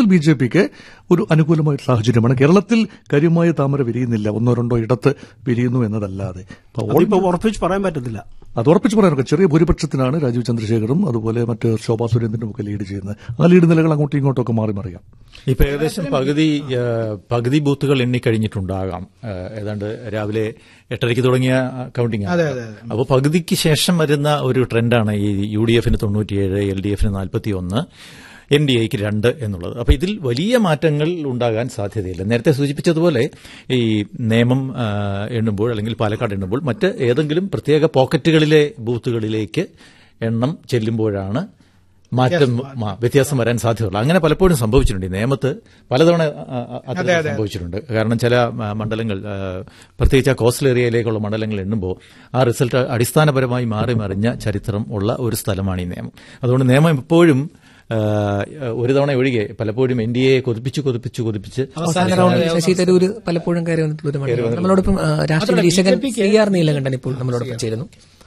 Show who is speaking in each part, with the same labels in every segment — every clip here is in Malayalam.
Speaker 1: ബി ജെ പിക്ക് ഒരു അനുകൂലമായ ഒരു സാഹചര്യമാണ് കേരളത്തിൽ കാര്യമായ താമര വിരിയുന്നില്ല ഒന്നോ രണ്ടോ ഇടത്ത് വിരിയുന്നു എന്നതല്ലാതെ അപ്പോൾ all-
Speaker 2: അതിപ്പോ ഉറപ്പിച്ച് പറയാൻ പറ്റത്തില്ല
Speaker 1: അത് ഉറപ്പിച്ച് പറയാനൊക്കെ ചെറിയ ഭൂരിപക്ഷത്തിനാണ് രാജീവ് ചന്ദ്രശേഖറും അതുപോലെ മറ്റ് ശോഭാ സുരേന്ദ്രനും ഒക്കെ ലീഡ് ചെയ്യുന്നത് ആ ലീഡ് നിലകൾ അങ്ങോട്ടും ഇങ്ങോട്ടും ഒക്കെ മാറി മറിയാം
Speaker 3: ഇപ്പൊ ഏകദേശം പകുതി ആ, പകുതി ബൂത്തുകൾ എണ്ണിക്കഴിഞ്ഞിട്ടുണ്ടാകാം ആ, ഏതാണ്ട് രാവിലെ എട്ടരയ്ക്ക് തുടങ്ങിയ കൗണ്ടിംഗ്
Speaker 4: അതെ, അതെ,
Speaker 3: അപ്പോൾ പകുതിക്ക് ശേഷം വരുന്ന ഒരു ട്രെൻഡാണ് ഈ യു ഡി എഫിന് തൊണ്ണൂറ്റിയേഴ് എൽ ഡി എഫിന് നാൽപ്പത്തി ഒന്ന് എൻ ഡി എക്ക് രണ്ട് എന്നുള്ളത് അപ്പോൾ ഇതിൽ വലിയ മാറ്റങ്ങൾ ഉണ്ടാകാൻ സാധ്യതയില്ല നേരത്തെ സൂചിപ്പിച്ചതുപോലെ ഈ നിയമം ആ, എണ്ണുമ്പോൾ അല്ലെങ്കിൽ പാലക്കാട് എണ്ണുമ്പോൾ മറ്റ് ഏതെങ്കിലും പ്രത്യേക പോക്കറ്റുകളിലെ ബൂത്തുകളിലേക്ക് എണ്ണം ചെല്ലുമ്പോഴാണ് മാറ്റം ആ, വ്യത്യാസം വരാൻ സാധ്യതയുള്ളൂ അങ്ങനെ പലപ്പോഴും സംഭവിച്ചിട്ടുണ്ട് ഈ നിയമത്ത് പലതവണ ആ, ആ, അത്തരത്തിൽ സംഭവിച്ചിട്ടുണ്ട് കാരണം ചില ആ, മണ്ഡലങ്ങൾ ആ, പ്രത്യേകിച്ച് ആ കോസ്റ്റൽ ഏരിയയിലേക്കുള്ള മണ്ഡലങ്ങൾ എണ്ണുമ്പോൾ ആ റിസൾട്ട് അടിസ്ഥാനപരമായി മാറി മറിഞ്ഞ ചരിത്രം ഉള്ള ഒരു സ്ഥലമാണ് ഈ നിയമം അതുകൊണ്ട് നിയമം എപ്പോഴും ആ, ഒരു തവണ ഒഴികെ പലപ്പോഴും എൻ ഡി എ കൊതിപ്പിച്ച് കൊതിപ്പിച്ച് കൊതിപ്പിച്ച്
Speaker 5: അവസാന റൗണ്ടിൽ ശശി തരൂർ പലപ്പോഴും കയറി വന്നിട്ടുള്ള ഒരു മണ്ഡലം നമ്മളോടൊപ്പം ആ, രാഷ്ട്രീയ നിരീക്ഷകൻ സി ആർ നീലകണ്ഠൻ ഇപ്പോൾ നമ്മളോടൊപ്പം ചേരുന്നു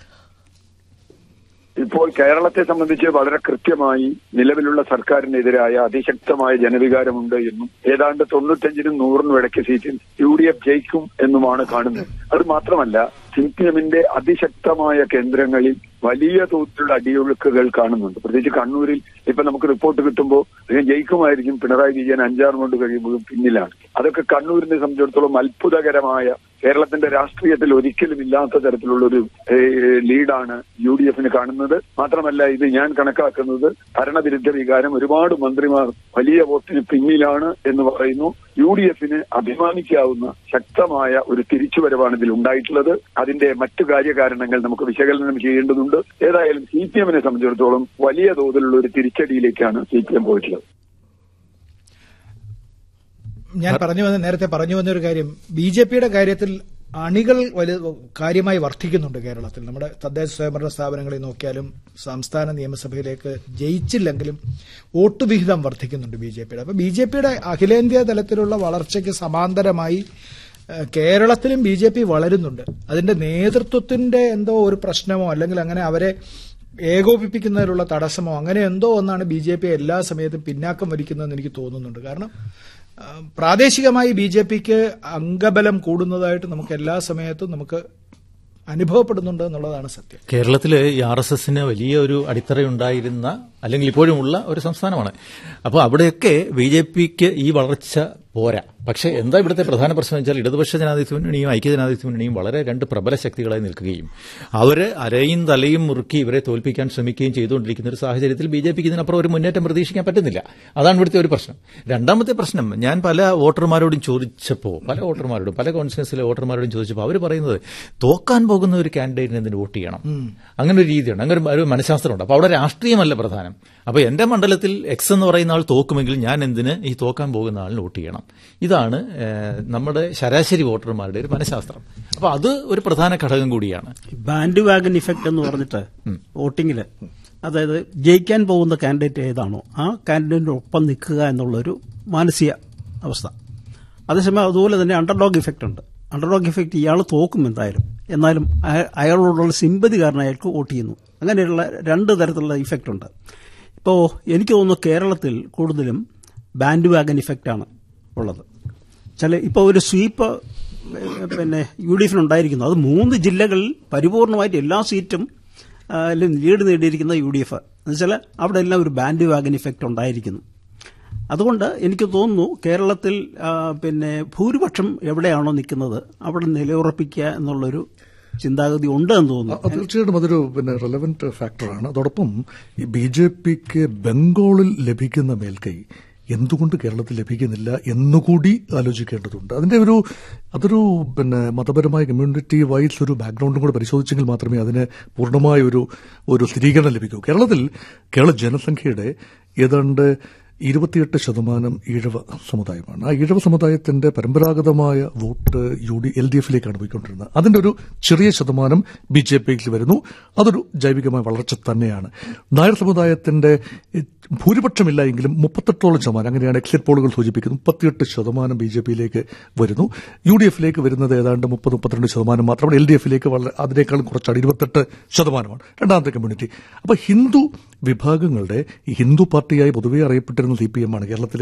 Speaker 6: ഇപ്പോൾ കേരളത്തെ സംബന്ധിച്ച് വളരെ കൃത്യമായി നിലവിലുള്ള സർക്കാരിനെതിരായ അതിശക്തമായ ജനവികാരമുണ്ട് എന്നും ഏതാണ്ട് തൊണ്ണൂറ്റഞ്ചിനും നൂറിനും ഇടയ്ക്ക് സീറ്റിൽ യു ഡി എഫ് ജയിക്കും എന്നുമാണ് കാണുന്നത് അത് മാത്രമല്ല സി പി എമ്മിന്റെ അതിശക്തമായ കേന്ദ്രങ്ങളിൽ വലിയ തോതിലുള്ള അടിയൊഴുക്കുകൾ കാണുന്നുണ്ട് പ്രത്യേകിച്ച് കണ്ണൂരിൽ ഇപ്പൊ നമുക്ക് റിപ്പോർട്ട് കിട്ടുമ്പോൾ അദ്ദേഹം ജയിക്കുമായിരിക്കും പിണറായി വിജയൻ അഞ്ചാറ് കൊണ്ട് കഴിയുമ്പോഴും പിന്നിലാണ് അതൊക്കെ കണ്ണൂരിനെ സംബന്ധിച്ചിടത്തോളം അത്ഭുതകരമായ കേരളത്തിന്റെ രാഷ്ട്രീയത്തിൽ ഒരിക്കലും ഇല്ലാത്ത തരത്തിലുള്ള ഒരു ഏഹ്, ലീഡാണ് യു ഡി എഫിന് കാണുന്നത് മാത്രമല്ല ഇത് ഞാൻ കണക്കാക്കുന്നത് ഭരണവിരുദ്ധ വികാരം ഒരുപാട് മന്ത്രിമാർ വലിയ വോട്ടിന് പിന്നിലാണ് എന്ന് പറയുന്നു യു ഡി എഫിന് അഭിമാനിക്കാവുന്ന ശക്തമായ ഒരു തിരിച്ചുവരവാണ് ഇതിൽ ഉണ്ടായിട്ടുള്ളത് അതിന്റെ മറ്റു കാര്യകാരണങ്ങൾ നമുക്ക് വിശകലനം ചെയ്യേണ്ടതുണ്ട് ഏതായാലും സി പി എമ്മിനെ സംബന്ധിച്ചിടത്തോളം വലിയ തോതിലുള്ള ഒരു തിരിച്ചടിയിലേക്കാണ് സി പി എം പോയിട്ടുള്ളത്
Speaker 4: ഞാൻ പറഞ്ഞു വന്ന നേരത്തെ പറഞ്ഞു വന്ന ഒരു കാര്യം ബി ജെ പിയുടെ കാര്യത്തിൽ അണികൾ വലിയ കാര്യമായി വർദ്ധിക്കുന്നുണ്ട് കേരളത്തിൽ നമ്മുടെ തദ്ദേശ സ്വയംഭരണ സ്ഥാപനങ്ങളിൽ നോക്കിയാലും സംസ്ഥാന നിയമസഭയിലേക്ക് ജയിച്ചില്ലെങ്കിലും വോട്ട് വിഹിതം വർദ്ധിക്കുന്നുണ്ട് ബി ജെ പിയുടെ അപ്പൊ ബി ജെ പിയുടെ അഖിലേന്ത്യാ തലത്തിലുള്ള വളർച്ചയ്ക്ക് സമാന്തരമായി ഏഹ്, കേരളത്തിലും ബി ജെ പി വളരുന്നുണ്ട് അതിന്റെ നേതൃത്വത്തിന്റെ എന്തോ ഒരു പ്രശ്നമോ അല്ലെങ്കിൽ അങ്ങനെ അവരെ ഏകോപിപ്പിക്കുന്നതിലുള്ള തടസ്സമോ അങ്ങനെ എന്തോ ഒന്നാണ് ബി ജെ പി എല്ലാ സമയത്തും പിന്നാക്കം വലിക്കുന്നതെന്ന് എനിക്ക് തോന്നുന്നുണ്ട് കാരണം ആ, പ്രാദേശികമായി ബി ജെ പിക്ക് അംഗബലം കൂടുന്നതായിട്ട് നമുക്ക് എല്ലാ സമയത്തും നമുക്ക് അനുഭവപ്പെടുന്നുണ്ട് എന്നുള്ളതാണ് സത്യം
Speaker 3: കേരളത്തിൽ ഈ ആർ എസ് എസിന് വലിയ ഒരു അടിത്തറയുണ്ടായിരുന്ന അല്ലെങ്കിൽ ഇപ്പോഴും ഉള്ള ഒരു സംസ്ഥാനമാണ് അപ്പോൾ അവിടെയൊക്കെ ബി ജെ പിക്ക് ഈ വളർച്ച പോരാ പക്ഷേ എന്താ ഇവിടുത്തെ പ്രധാന പ്രശ്നം വെച്ചാൽ ഇടതുപക്ഷ ജനാധിപത്യ മുന്നണിയും ഐക്യ ജനാധിപത്യ മുന്നണിയും വളരെ രണ്ട് പ്രബല ശക്തികളായി നിൽക്കുകയും അവര് അരയും തലയും മുറുക്കി ഇവരെ തോൽപ്പിക്കാൻ ശ്രമിക്കുകയും ചെയ്തുകൊണ്ടിരിക്കുന്ന ഒരു സാഹചര്യത്തിൽ ബി ജെ പിക്ക് ഇതിനപ്പുറം ഒരു മുന്നേറ്റം പ്രതീക്ഷിക്കാൻ പറ്റുന്നില്ല അതാണ് ഇവിടുത്തെ ഒരു പ്രശ്നം രണ്ടാമത്തെ പ്രശ്നം ഞാൻ പല വോട്ടർമാരോടും ചോദിച്ചപ്പോൾ പല വോട്ടർമാരോടും പല കോൺസ്റ്റിറ്റ്യൻസിലെ വോട്ടർമാരോടും ചോദിച്ചപ്പോൾ അവർ പറയുന്നത് തോക്കാൻ പോകുന്ന ഒരു കാൻഡിഡേറ്റിന് എന്തിന് വോട്ട് ചെയ്യണം അങ്ങനെ ഒരു രീതിയുണ്ട് അങ്ങനെ ഒരു- ഒരു മനഃശാസ്ത്രമുണ്ട് അപ്പോൾ അവിടെ രാഷ്ട്രീയമല്ല പ്രധാനം അപ്പോൾ എന്റെ മണ്ഡലത്തിൽ എക്സ് എന്ന് പറയുന്ന ആൾ തോക്കുമെങ്കിൽ ഞാൻ എന്തിന് ഈ തോക്കാൻ പോകുന്ന ആളിന് വോട്ട് ചെയ്യണം ഇതാണ് ഏഹ്, നമ്മുടെ ശരാശരി വോട്ടർമാരുടെ ഒരു മനഃശാസ്ത്രം അപ്പോൾ അത് ഒരു പ്രധാന ഘടകം കൂടിയാണ്
Speaker 2: ബാൻഡ് വാഗൻ ഇഫക്റ്റ് എന്ന് പറഞ്ഞിട്ട് വോട്ടിങ്ങില് അതായത് ജയിക്കാൻ പോകുന്ന കാൻഡിഡേറ്റ് ഏതാണോ ആ കാൻഡിഡേറ്റിന്റെ ഒപ്പം നിൽക്കുക എന്നുള്ളൊരു മാനസിക അവസ്ഥ അതേസമയം അതുപോലെ തന്നെ അണ്ടർഡോഗ് ഇഫക്റ്റ് ഉണ്ട് അണ്ടർഡോഗ് ഇഫക്റ്റ് ഇയാൾ തോക്കും എന്തായാലും എന്നാലും അയ- അയാളോടുള്ള സിമ്പതി കാരണം അയാൾക്ക് വോട്ട് ചെയ്യുന്നു അങ്ങനെയുള്ള രണ്ട് തരത്തിലുള്ള ഇഫക്റ്റ് ഉണ്ട് ഇപ്പോൾ എനിക്ക് തോന്നുന്നു കേരളത്തിൽ കൂടുതലും ബാൻഡ് വാഗൻ ഇഫക്റ്റാണ് ഉള്ളത് ചില ഇപ്പോൾ ഒരു സ്വീപ്പ് ഏഹ്, പിന്നെ യു ഡി എഫിനുണ്ടായിരിക്കുന്നു അത് മൂന്ന് ജില്ലകളിൽ പരിപൂർണമായിട്ട് എല്ലാ സീറ്റും ആ, ലും ലീഡ് നേടിയിരിക്കുന്ന യു ഡി എഫ് എന്നുവെച്ചാൽ അവിടെ എല്ലാം ഒരു ബാൻഡ് വാഗൻ ഇഫക്റ്റ് ഉണ്ടായിരിക്കുന്നു അതുകൊണ്ട് എനിക്ക് തോന്നുന്നു കേരളത്തിൽ ആ, പിന്നെ ഭൂരിപക്ഷം എവിടെയാണോ നിൽക്കുന്നത് അവിടെ നിലയുറപ്പിക്കുക എന്നുള്ളൊരു ചിന്താഗതി ഉണ്ട് എന്ന് തോന്നുന്നു
Speaker 1: അത് തീർച്ചയായിട്ടും അതൊരു പിന്നെ റെലവെന്റ് ഫാക്ടറാണ് അതോടൊപ്പം ഈ ബി ജെ പിക്ക് ബംഗാളിൽ ലഭിക്കുന്ന മേൽക്കൈ എന്തുകൊണ്ട് കേരളത്തിൽ ലഭിക്കുന്നില്ല എന്നുകൂടി ആലോചിക്കേണ്ടതുണ്ട് അതിന്റെ ഒരു അതൊരു പിന്നെ മതപരമായ കമ്മ്യൂണിറ്റി വൈസ് ഒരു ബാക്ക്ഗ്രൗണ്ടും കൂടെ പരിശോധിച്ചെങ്കിൽ മാത്രമേ അതിന് പൂർണ്ണമായ ഒരു ഒരു സ്ഥിരീകരണം ലഭിക്കൂ കേരളത്തിൽ കേരള ജനസംഖ്യയുടെ ഏതാണ്ട് ഇരുപത്തിയെട്ട് ശതമാനം ഈഴവ സമുദായമാണ് ആ ഈഴവ സമുദായത്തിന്റെ പരമ്പരാഗതമായ vote U D L D എഫിലേക്കാണ് പോയിക്കൊണ്ടിരുന്നത് അതിന്റെ ഒരു ചെറിയ ശതമാനം ബി ജെ പിയിൽ വരുന്നു അതൊരു ജൈവികമായ വളർച്ച തന്നെയാണ് നായർ സമുദായത്തിന്റെ എ, ഭൂരിപക്ഷമില്ല എങ്കിലും മുപ്പത്തെട്ടോളം ശതമാനം അങ്ങനെയാണ് എക്സിറ്റ് പോളുകൾ സൂചിപ്പിക്കുന്നത് മുപ്പത്തിയെട്ട് ശതമാനം ബി ജെ പിയിലേക്ക് വരുന്നു യു ഡി എഫിലേക്ക് വരുന്നത് ഏതാണ്ട് മുപ്പത് മുപ്പത്തിരണ്ട് ശതമാനം മാത്രമാണ് എൽ ഡി എഫിലേക്ക് വളരെ അതിനേക്കാളും കുറച്ചാണ് ഇരുപത്തെട്ട് ശതമാനമാണ് രണ്ടാമത്തെ കമ്മ്യൂണിറ്റി അപ്പൊ ഹിന്ദു വിഭാഗങ്ങളുടെ ഈ ഹിന്ദു പാർട്ടിയായി പൊതുവെ അറിയപ്പെട്ടിരുന്ന സി പി എം ആണ് കേരളത്തിലെ